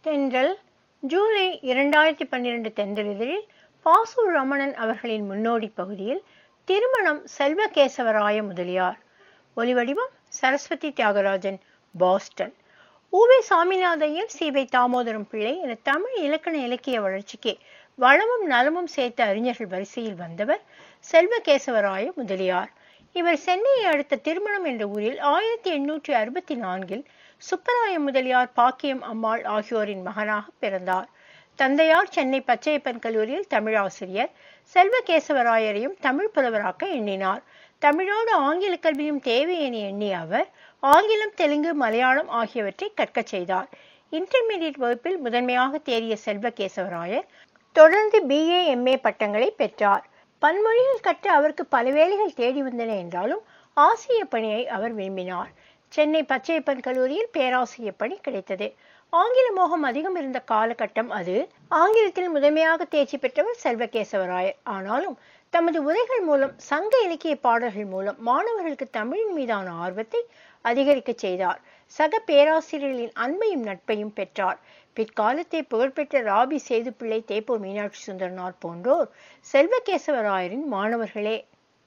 தென்றல் ஜூலை இரண்டாயிரத்தி பன்னிரண்டு தென்றல் இதழில் பாசு ரமணன் அவர்களின் முன்னோடி பகுதியில் திருமணம் செல்வகேசவராய முதலியார் ஒலிவடிவம் சரஸ்வதி தியாகராஜன் பாஸ்டன் ஊவே சாமிநாதையர் சீவை தாமோதரம் பிள்ளை என தமிழ் இலக்கண இலக்கிய வளர்ச்சிக்கு வளமும் நலமும் சேர்த்த அறிஞர்கள் வரிசையில் வந்தவர் செல்வகேசவராய முதலியார் இவர் சென்னையை அடுத்த திருமணம் என்ற ஊரில் ஆயிரத்தி எண்ணூற்றி அறுபத்தி நான்கில் சுப்பராய முதலியார் பாக்கியம் அம்மாள் ஆகியோரின் மகனாக பிறந்தார் தந்தையார் சென்னை பச்சையப்பன் கல்லூரியில் தமிழாசிரியர் செல்வகேசவராயரையும் தமிழ் புலவராக்க எண்ணினார் தமிழோடு ஆங்கில கல்வியும் தேவை என எண்ணிய அவர் ஆங்கிலம் தெலுங்கு மலையாளம் ஆகியவற்றை கற்கச் செய்தார் இன்டர்மீடியட் வகுப்பில் முதன்மையாக தேறிய செல்வகேசவராயர் தொடர்ந்து பிஏ எம்ஏ பட்டங்களை பெற்றார் பன்மொழிகள் கற்று அவருக்கு பல வேலைகள் தேடி வந்தன என்றாலும் ஆசிரிய பணியை அவர் விரும்பினார் சென்னை பச்சையப்பன் கல்லூரியில் பேராசிரியர் பணி கிடைத்தது ஆங்கில மோகம் அதிகம் இருந்த காலகட்டம் அது ஆங்கிலத்தில் முதன்மையாக தேர்ச்சி பெற்றவர் செல்வகேசவராயர் ஆனாலும் தமது உரைகள் மூலம் சங்க இலக்கிய பாடல்கள் மூலம் மாணவர்களுக்கு தமிழின் மீதான ஆர்வத்தை அதிகரிக்க செய்தார் சக பேராசிரியர்களின் அன்பையும் நட்பையும் பெற்றார் பிற்காலத்தை புகழ்பெற்ற ராபி சேதுப்பிள்ளை தேப்போ மீனாட்சி சுந்தரனார் போன்றோர் செல்வகேசவராயரின் மாணவர்களே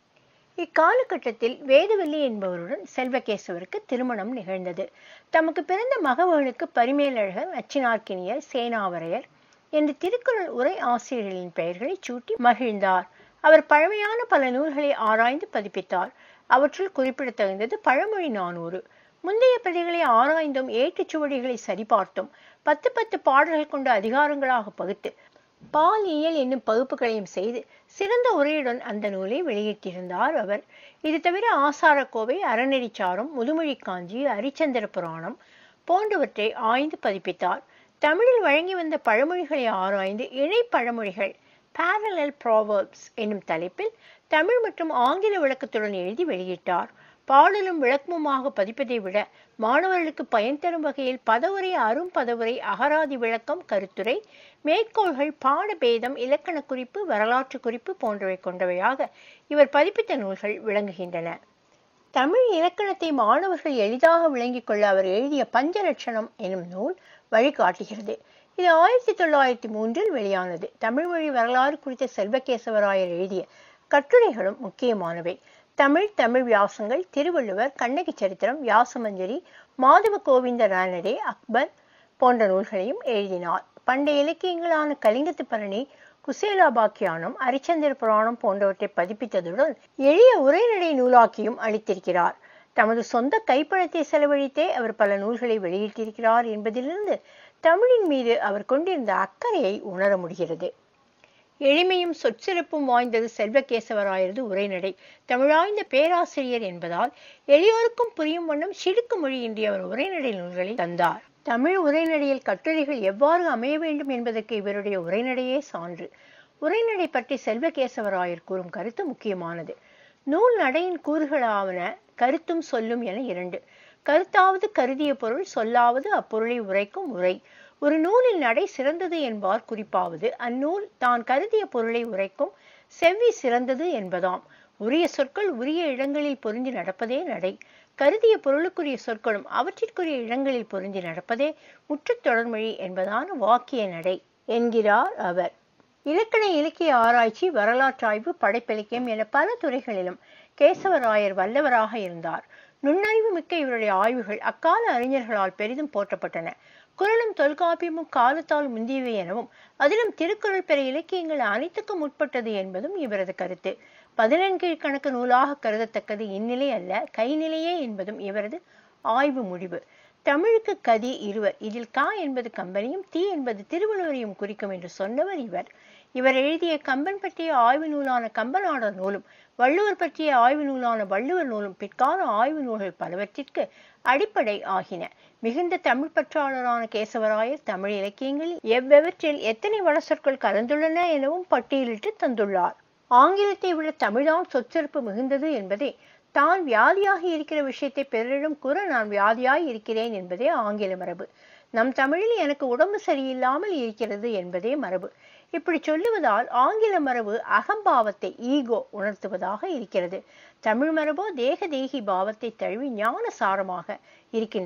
இக்காலகட்டத்தில் வேதவல்லி என்பவருடன் செல்வகேசவருக்கு திருமணம் நிகழ்ந்தது தமக்கு பிறந்த மகவர்களுக்கு பரிமேலழகர் நச்சினார்க்கினியர் சேனாவரையர் என்று திருக்குறள் உரை ஆசிரியர்களின் பெயர்களை சூட்டி மகிழ்ந்தார் அவர் பழமையான பல நூல்களை ஆராய்ந்து பதிப்பித்தார் அவற்றுள் குறிப்பிடத்தகுந்தது பழமொழி நானூறு முந்தைய பிரதிகளை ஆராய்ந்தும் ஏற்றுச்சுவடிகளை சரிபார்த்தும் பத்து பத்து பாடல்கள் கொண்ட அதிகாரங்களாக பகுத்து பாலியல் என்னும் பகுப்புகளையும் செய்து சிறந்த உரையுடன் அந்த நூலை வெளியிட்டிருந்தார் அவர் இது தவிர ஆசாரக்கோவை அறநெறிச்சாரம் முதுமொழி காஞ்சி அரிச்சந்திர புராணம் போன்றவற்றை ஆய்ந்து பதிப்பித்தார் தமிழில் வழங்கி வந்த பழமொழிகளை ஆராய்ந்து இணை பழமொழிகள் parallel proverbs என்னும் தலைப்பில் தமிழ் மற்றும் ஆங்கில விளக்கத்துடன் எழுதி வெளியிட்டார் பாடலும் விளக்கமுமாக பதிப்பதை விட மாணவர்களுக்கு பயன் தரும் வகையில் பதவுரை அரும் பதவுரை அகராதி விளக்கம் கருத்துரை மேற்கோள்கள் பாடபேதம் இலக்கண குறிப்பு வரலாற்று குறிப்பு போன்றவை கொண்டவையாக இவர் பதிப்பித்த நூல்கள் விளங்குகின்றன தமிழ் இலக்கணத்தை மாணவர்கள் எளிதாக விளங்கிக் கொள்ள அவர் எழுதிய பஞ்சலட்சணம் எனும் நூல் வழிகாட்டுகிறது இது ஆயிரத்தி தொள்ளாயிரத்தி மூன்றில் வெளியானது தமிழ் மொழி வரலாறு குறித்த செல்வகேசவராயர் எழுதிய கட்டுரைகளும் முக்கியமானவை தமிழ் தமிழ் வியாசங்கள் திருவள்ளுவர் கண்ணகி சரித்திரம் வியாசமஞ்சரி மாதவ கோவிந்த ரானடே அக்பர் போன்ற நூல்களையும் எழுதினார் பண்டைய இலக்கியங்களான கலிங்கத்து பரணி குசேலாபாக்கியானம் அரிச்சந்திர புராணம் போன்றவற்றை பதிப்பித்ததுடன் எளிய உரைநடை நூலாக்கியும் அளித்திருக்கிறார் தமது சொந்த கைப்பணத்தை செலவழித்தே அவர் பல நூல்களை வெளியிட்டிருக்கிறார் என்பதிலிருந்து தமிழின் மீது அவர் கொண்டிருந்த அக்கறையை உணர முடிகிறது எளிமையும் சொற்சிறப்பும் வாய்ந்தது செல்வகேசவராயரது உரைநடை தமிழாய்ந்த பேராசிரியர் என்பதால் எளியோருக்கும் புரியும் வண்ணம் சிடுக்கு மொழியின்றி அவர் உரைநடை நூல்களை தந்தார் தமிழ் உரைநடையில் கட்டுரைகள் எவ்வாறு அமைய வேண்டும் என்பதற்கு இவருடைய உரைநடையே சான்று உரைநடை பற்றி செல்வகேசவராயர் கூறும் கருத்து முக்கியமானது நூல் நடையின் கூறுகளாவன கருத்தும் சொல்லும் என இரண்டு கருத்தாவது கருதிய பொருள் சொல்லாவது அப்பொருளை உரைக்கும் உரை ஒரு நூலில் நடை சிறந்தது என்பார் குறிப்பாவது அந்நூல் தான் கருதிய பொருளை உரைக்கும் செவ்வி சிறந்தது என்பதாம் உரிய சொற்கள் உரிய இடங்களில் பொருந்தி நடப்பதே நடை கருதிய பொருளுக்குரிய சொற்களும் அவற்றிற்குரிய இடங்களில் பொருந்தி நடப்பதே முற்றுத் தொடர்மொழி என்பதான வாக்கிய நடை என்கிறார் அவர் இலக்கண இலக்கிய ஆராய்ச்சி வரலாற்றாய்வு படைப்பிலக்கியம் என பல துறைகளிலும் கேசவராயர் வல்லவராக இருந்தார் நுண்ணறிவு மிக்க இவருடைய ஆய்வுகள் அக்கால அறிஞர்களால் பெரிதும் போற்றப்பட்டன குரலும் தொல்காப்பியமும் காலத்தால் முந்தியவை எனவும் அதிலும் திருக்குறள் பிற இலக்கியங்கள் அனைத்துக்கும் உட்பட்டது என்பதும் இவரது கருத்து பதினெண்கீழ் கணக்கு நூலாக கருதத்தக்கது இந்நிலை அல்ல கைநிலையே என்பதும் இவரது ஆய்வு முடிவு தமிழுக்கு கதி இருவர் இதில் கா என்பது கம்பனையும் தீ என்பது திருவள்ளுவரையும் குறிக்கும் என்று சொன்னவர் இவர் இவர் எழுதிய கம்பன் பற்றிய ஆய்வு நூலான கம்பநாடர் நூலும் வள்ளுவர் பற்றிய ஆய்வு நூலான வள்ளுவர் நூலும் பிற்கால ஆய்வு நூல்கள் பலவற்றிற்கு அடிப்படை ஆகின மிகுந்த தமிழ் பற்றாளரான கேசவராயர் தமிழ் இலக்கியங்களில் எவ்வெவற்றில் எத்தனை வடசொற்கள் கலந்துள்ளன எனவும் பட்டியலிட்டு தந்துள்ளார் ஆங்கிலத்தை விட தமிழ்தான் சொற்சிறப்பு மிகுந்தது என்பதை தான் வியாதியாகி இருக்கிற விஷயத்தை பிறரிடம் கூற நான் வியாதியாய் இருக்கிறேன் என்பதே ஆங்கில மரபு நம் தமிழில் எனக்கு உடம்பு சரியில்லாமல் இருக்கிறது என்பதே மரபு இப்படி சொல்லுவதால் ஆங்கில மரபு அகம்பாவத்தை ஈகோ உணர்த்துவதாக இருக்கிறது தமிழ் மரபோ தேக தேகி பாவத்தை தழுவி ஞான சாரமாக இருக்கின்றது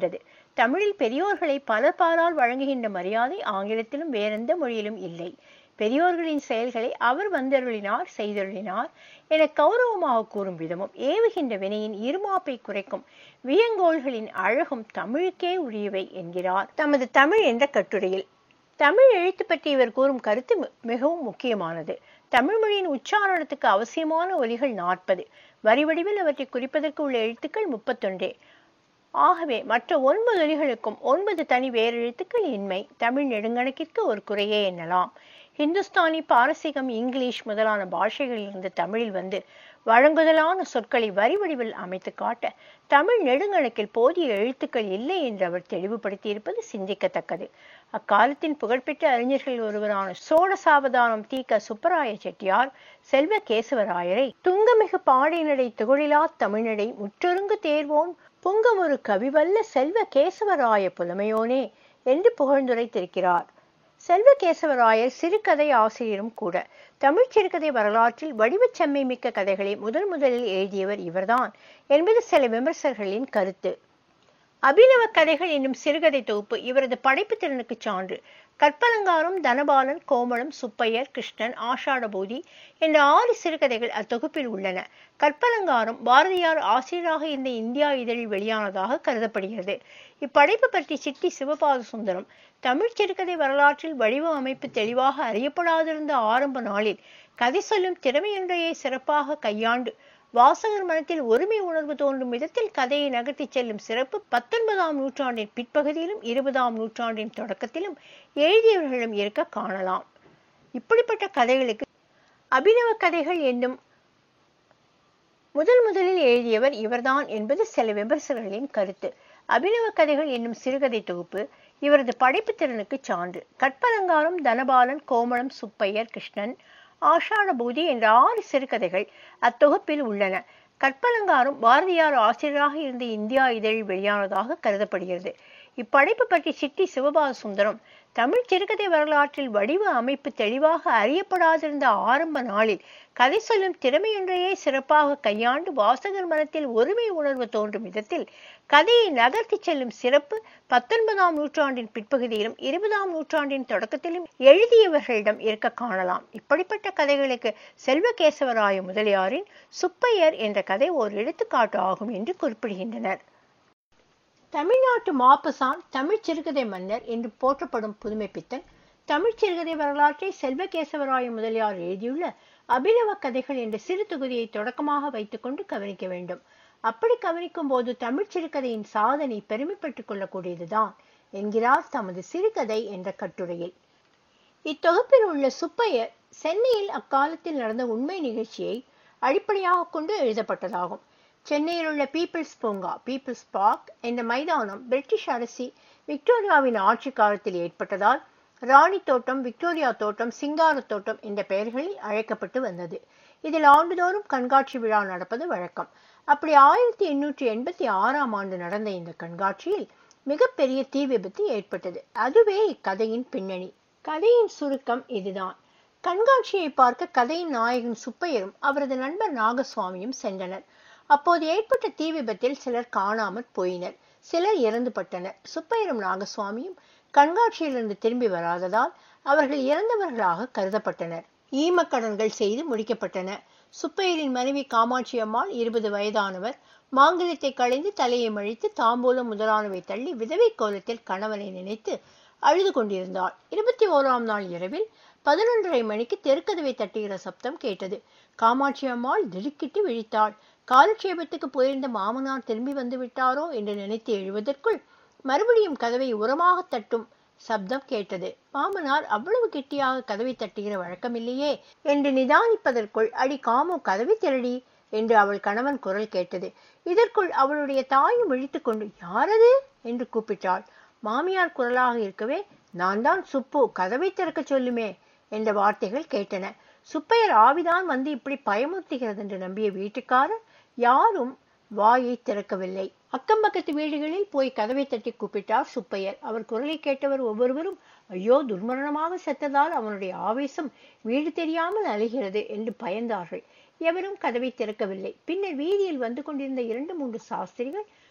தமிழில் பெரியோர்களை பல பாலால் வழங்குகின்ற மரியாதை ஆங்கிலத்திலும் வேறெந்த மொழியிலும் இல்லை பெரியோர்களின் செயல்களை அவர் வந்தருளினார் செய்தருளினார் என கௌரவமாக கூறும் விதமும் ஏவுகின்ற வினையின் இருமாப்பை குறைக்கும் வியங்கோள்களின் அழகும் தமிழுக்கே உரியவை என்கிறார் தமது தமிழ் என்ற கட்டுரையில் தமிழ் எழுத்து பற்றி இவர் கூறும் கருத்து மிகவும் முக்கியமானது தமிழ் மொழியின் உச்சாரணத்துக்கு அவசியமான ஒலிகள் நாற்பது வரி வடிவில் அவற்றை குறிப்பதற்கு உள்ள எழுத்துக்கள் முப்பத்தொன்றே ஆகவே மற்ற ஒன்பது ஒலிகளுக்கும் ஒன்பது தனி வேறெழுத்துக்கள் இன்மை தமிழ் நெடுங்கணக்கிற்கு ஒரு குறையே எண்ணலாம் இந்துஸ்தானி பாரசீகம் இங்கிலீஷ் முதலான பாஷைகளிலிருந்து தமிழில் வந்து வழங்குதலான சொற்களை வரி வடிவில் அமைத்து காட்ட தமிழ் நெடுங்கணக்கில் போதிய எழுத்துக்கள் இல்லை என்று அவர் தெளிவுபடுத்தியிருப்பது சிந்திக்கத்தக்கது அக்காலத்தின் புகழ்பெற்ற அறிஞர்கள் ஒருவரான சோழ சாவதானம் தி க சுப்பராய செட்டியார் செல்வ கேசவராயரை துங்கமிகு பாடினடை துகளிலா தமிழ்நடை முற்றொருங்கு தேர்வோன் பொங்கமொரு கவிவல்ல செல்வ கேசவராய புலமையோனே என்று புகழ்ந்துரைத்திருக்கிறார் செல்வகேசவராயர் சிறுகதை ஆசிரியரும் கூட தமிழ் சிறுகதை வரலாற்றில் வடிவச்செம்மை மிக்க கதைகளை முதல் முதலில் எழுதியவர் இவர்தான் என்பது சில விமர்சகர்களின் கருத்து அபிநவ கதைகள் என்னும் சிறுகதை தொகுப்பு இவரது படைப்பு திறனுக்கு சான்று கற்பலங்காரம் தனபாலன் கோமளம் சுப்பையர் கிருஷ்ணன் ஆஷாடபூதி என்ற ஆறு சிறுகதைகள் அத்தொகுப்பில் உள்ளன கற்பலங்காரம் பாரதியார் ஆசிரியராக இருந்த இந்தியா இதழில் வெளியானதாக கருதப்படுகிறது இப்படைப்பு பற்றி சிட்டி சிவபாத சுந்தரம் தமிழ் சிறுகதை வரலாற்றில் வடிவ அமைப்பு தெளிவாக அறியப்படாதிருந்த ஆரம்ப நாளில் கதை சொல்லும் திறமையொன்றையே சிறப்பாக கையாண்டு வாசகர் மனத்தில் ஒருமை உணர்வு தோன்றும் விதத்தில் கதையை நகர்த்தி செல்லும் சிறப்பு பத்தொன்பதாம் நூற்றாண்டின் பிற்பகுதியிலும் இருபதாம் நூற்றாண்டின் தொடக்கத்திலும் எழுதியவர்களும் இருக்க காணலாம் இப்படிப்பட்ட கதைகளுக்கு அபிநவ கதைகள் என்னும் முதல் முதலில் எழுதியவர் இவர்தான் என்பது சில விமர்சகர்களின் கருத்து அபிநவ கதைகள் என்னும் சிறுகதை தொகுப்பு இவரது படைப்பு திறனுக்கு சான்று கற்பலங்காரம் தனபாலன் கோமளம் சுப்பையர் கிருஷ்ணன் ஆஷாடபூதி என்ற ஆறு சிறுகதைகள் அத்தொகுப்பில் உள்ளன கற்பலங்காரம் பாரதியார் ஆசிரியராக இருந்த இந்தியா இதழில் வெளியானதாக கருதப்படுகிறது இப்படைப்பு பற்றி சிட்டி சிவபால சுந்தரம் தமிழ் சிறுகதை வரலாற்றில் வடிவ அமைப்பு தெளிவாக அறியப்படாதிருந்த ஆரம்ப நாளில் கதை சொல்லும் திறமையொன்றையே சிறப்பாக கையாண்டு வாசகர் மனத்தில் ஒருமை உணர்வு தோன்றும் விதத்தில் கதையை நகர்த்தி செல்லும் சிறப்பு பத்தொன்பதாம் நூற்றாண்டின் பிற்பகுதியிலும் இருபதாம் நூற்றாண்டின் தொடக்கத்திலும் எழுதியவர்களிடம் இருக்க காணலாம் இப்படிப்பட்ட கதைகளுக்கு செல்வகேசவராய முதலியாரின் சுப்பையர் என்ற கதை ஓர் எடுத்துக்காட்டு ஆகும் என்று குறிப்பிடுகின்றனர் தமிழ்நாட்டு மாப்பசான் தமிழ் சிறுகதை மன்னர் என்று போற்றப்படும் புதுமைப்பித்தன் தமிழ் சிறுகதை வரலாற்றை செல்வகேசவராய முதலியார் எழுதியுள்ள அபிநவ கதைகள் என்ற சிறு தொகுதியை தொடக்கமாக வைத்துக்கொண்டு கவனிக்க வேண்டும் அப்படி கவனிக்கும் போது தமிழ் சிறுகதையின் சாதனை பெருமைப்பட்டுக் கொள்ளக்கூடியதுதான் என்கிறார் தமது சிறுகதை என்ற கட்டுரையில் இத்தொகுப்பில் உள்ள சுப்பையர் சென்னையில் அக்காலத்தில் நடந்த உண்மை நிகழ்ச்சியை அடிப்படையாக கொண்டு எழுதப்பட்டதாகும் சென்னையில் உள்ள பீப்பிள்ஸ் பூங்கா பீப்பிள்ஸ் பார்க் என்ற மைதானம் பிரிட்டிஷ் அரசி விக்டோரியாவின் ஆட்சி காலத்தில் ஏற்பட்டதால் ராணி தோட்டம் விக்டோரியா தோட்டம் சிங்கார தோட்டம் என்ற பெயர்களில் அழைக்கப்பட்டு வந்தது இதில் ஆண்டுதோறும் கண்காட்சி விழா நடப்பது வழக்கம் அப்படி ஆயிரத்தி எண்ணூற்றி எண்பத்தி ஆறாம் ஆண்டு நடந்த இந்த கண்காட்சியில் மிகப்பெரிய தீ விபத்து ஏற்பட்டது அதுவே இக்கதையின் பின்னணி கதையின் சுருக்கம் இதுதான் கண்காட்சியை பார்க்க கதையின் நாயகன் சுப்பையரும் அவரது நண்பர் நாகசுவாமியும் சென்றனர் அப்போது ஏற்பட்ட தீ விபத்தில் சிலர் காணாமற் போயினர் சிலர் இறந்து பட்டனர் சுப்பையரும் நாகசுவாமியும் கண்காட்சியிலிருந்து திரும்பி வராததால் அவர்கள் இறந்தவர்களாக கருதப்பட்டனர் ஈமக்கடன்கள் செய்து முடிக்கப்பட்டன சுப்பையரின் மனைவி காமாட்சி அம்மாள் இருபது வயதானவர் மாங்கல்யத்தை களைந்து தலையை மழித்து தாம்பூலம் முதலானவை தள்ளி விதவை கோலத்தில் கணவனை நினைத்து அழுது கொண்டிருந்தாள் இருபத்தி ஓராம் நாள் இரவில் பதினொன்றரை மணிக்கு தெருக்கதவை தட்டுகிற சப்தம் கேட்டது காமாட்சி அம்மாள் திடுக்கிட்டு விழித்தாள் காலட்சேபத்துக்கு போயிருந்த மாமனார் திரும்பி வந்து விட்டாரோ என்று நினைத்து எழுவதற்குள் மறுபடியும் கதவை உரமாக தட்டும் சப்தம் கேட்டது மாமனார் அவ்வளவு கெட்டியாக கதவை தட்டுகிற வழக்கமில்லையே என்று நிதானிப்பதற்குள் அடி காமோ கதவை திரடி என்று அவள் கணவன் குரல் கேட்டது இதற்குள் அவளுடைய தாயும் விழித்துக் கொண்டு யாரது என்று கூப்பிட்டாள் மாமியார் குரலாக இருக்கவே நான் தான் சுப்பு கதவை திறக்க சொல்லுமே என்ற வார்த்தைகள் கேட்டன சுப்பையர் ஆவிதான் வந்து இப்படி பயமுறுத்துகிறது என்று நம்பிய வீட்டுக்காரர் யாரும் வாயை திறக்கவில்லை அக்கம் பக்கத்து வீடுகளில் போய் கதவை தட்டி கூப்பிட்டார் சுப்பையர் அவர் குரலை கேட்டவர் ஒவ்வொருவரும் ஐயோ துர்மரணமாக செத்ததால் அவனுடைய ஆவேசம் வீடு தெரியாமல் அலைகிறது என்று பயந்தார்கள் எவரும் கதவை திறக்கவில்லை பின்னர் வீதியில் வந்து கொண்டிருந்த இரண்டு மூன்று சாஸ்திரிகள்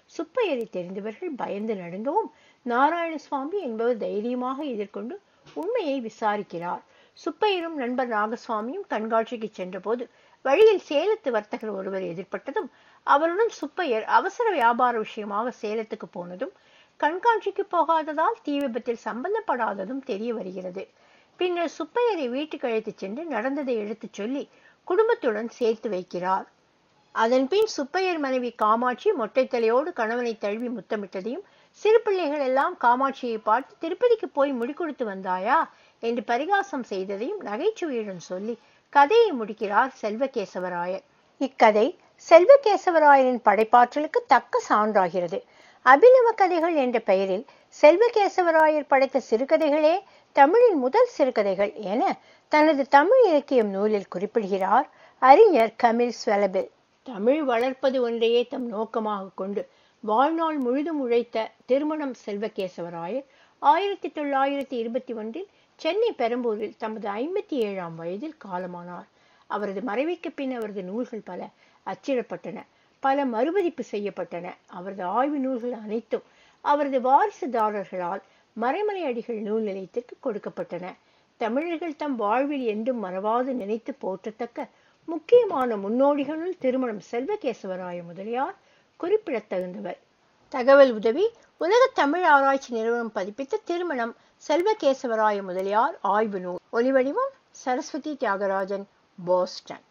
சுப்பையரை தெரிந்தவர்கள் பயந்து நடுங்கவும் நாராயணசுவாமி என்பவர் தைரியமாக எதிர்கொண்டு உண்மையை விசாரிக்கிறார் சுப்பையரும் நண்பர் நாகசுவாமியும் கண்காட்சிக்கு சென்றபோது வழியில் சேலத்து வர்த்தகர் ஒருவர் எதிர்பட்டதும் அவருடன் சுப்பையர் அவசர வியாபார விஷயமாக சேலத்துக்கு போனதும் கண்காட்சிக்கு போகாததால் தீ விபத்தில் சம்பந்தப்படாததும் தெரிய வருகிறது பின்னர் சுப்பையரை வீட்டுக்கு அழைத்துச் சென்று நடந்ததை எடுத்துச் சொல்லி குடும்பத்துடன் சேர்த்து வைக்கிறார் அதன்பின் சுப்பையர் மனைவி காமாட்சி மொட்டை தலையோடு கணவனை தழுவி முத்தமிட்டதையும் சிறு பிள்ளைகள் எல்லாம் காமாட்சியை பார்த்து திருப்பதிக்கு போய் முடி கொடுத்து வந்தாயா என்று பரிகாசம் செய்ததையும் நகைச்சுவையுடன் சொல்லி கதையை முடிக்கிறார் செல்வகேசவராயர் இக்கதை செல்வகேசவராயரின் படைப்பாற்றலுக்கு தக்க சான்றாகிறது அபிநவ கதைகள் என்ற பெயரில் செல்வகேசவராயர் படைத்த சிறுகதைகளே தமிழின் முதல் சிறுகதைகள் என தனது தமிழ் இலக்கியம் நூலில் குறிப்பிடுகிறார் அறிஞர் கமில் ஸ்வெலபில் தமிழ் வளர்ப்பது ஒன்றையே தம் நோக்கமாக கொண்டு வாழ்நாள் முழுதும் உழைத்த திருமணம் செல்வகேசவராயர் ஆயிரத்தி தொள்ளாயிரத்தி இருபத்தி ஒன்றில் சென்னை பெரம்பூரில் தமது ஐம்பத்தி ஏழாம் வயதில் காலமானார் அவரது மறைவுக்கு பின் அவரது நூல்கள் பல அச்சிடப்பட்டன பல மறுபதிப்பு செய்யப்பட்டன அவரது ஆய்வு நூல்கள் அனைத்தும் அவரது வாரிசுதாரர்களால் மறைமலை அடிகள் நூல் நிலையத்திற்கு கொடுக்கப்பட்டன தமிழர்கள் தம் வாழ்வில் என்றும் மறவாது நினைத்து போற்றத்தக்க முக்கியமான முன்னோடிகளுள் திருமணம் செல்வகேசவராய முதலியார் குறிப்பிடத்தகுந்தவர் தகவல் உதவி உலக தமிழ் ஆராய்ச்சி நிறுவனம் பதிப்பித்த திருமணம் செல்வகேசவராய முதலியார் ஆய்வு நூல் ஒலிவடிவம் சரஸ்வதி தியாகராஜன் போஸ்டன்